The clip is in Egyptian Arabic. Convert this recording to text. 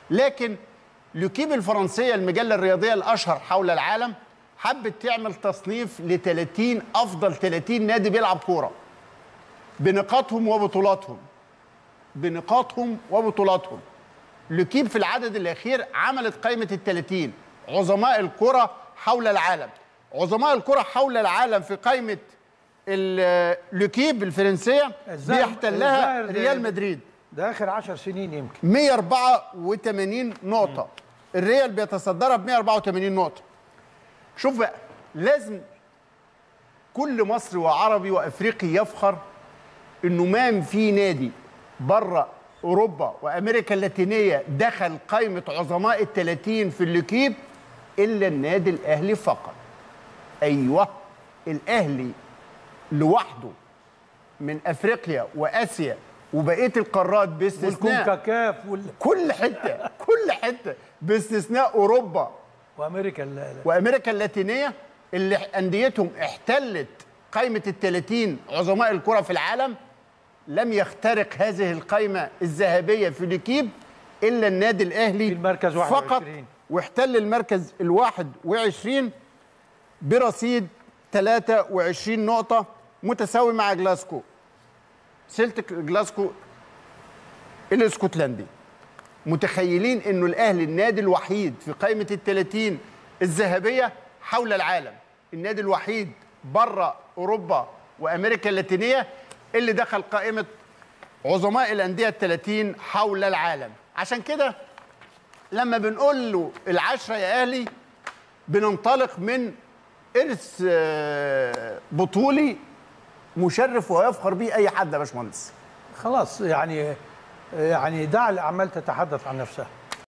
لكن لوكيب الفرنسيه المجله الرياضيه الاشهر حول العالم حبت تعمل تصنيف ل 30 افضل 30 نادي بيلعب كوره بنقاطهم وبطولاتهم بنقاطهم وبطولاتهم لوكيب في العدد الاخير عملت قائمه ال 30 عظماء الكره حول العالم عظماء الكره حول العالم في قائمه ال- لوكيب الفرنسيه الظاهر- بيحتلها الظاهر ده- ريال مدريد ده اخر 10 سنين يمكن 184 نقطة الريال بيتصدرها ب 184 نقطة شوف بقى لازم كل مصري وعربي وافريقي يفخر انه ما في نادي بره اوروبا وامريكا اللاتينيه دخل قائمه عظماء ال 30 في الليكيب الا النادي الاهلي فقط ايوه الاهلي لوحده من افريقيا واسيا وبقيه القارات باستثناء والكونكاكاف وال... كل حته كل حته باستثناء اوروبا وامريكا ال- ال- وامريكا اللاتينيه اللي انديتهم احتلت قائمه ال 30 عظماء الكره في العالم لم يخترق هذه القائمه الذهبيه في ليكيب الا النادي الاهلي في المركز فقط 21. واحتل المركز ال 21 برصيد 23 نقطه متساوي مع جلاسكو سيلتيك جلاسكو الاسكتلندي متخيلين انه الاهلي النادي الوحيد في قائمه ال 30 الذهبيه حول العالم النادي الوحيد بره اوروبا وامريكا اللاتينيه اللي دخل قائمه عظماء الانديه ال 30 حول العالم عشان كده لما بنقول له العشره يا اهلي بننطلق من ارث آه، بطولي مشرف ويفخر به اي حد يا باشمهندس خلاص يعني يعني دع الاعمال تتحدث عن نفسها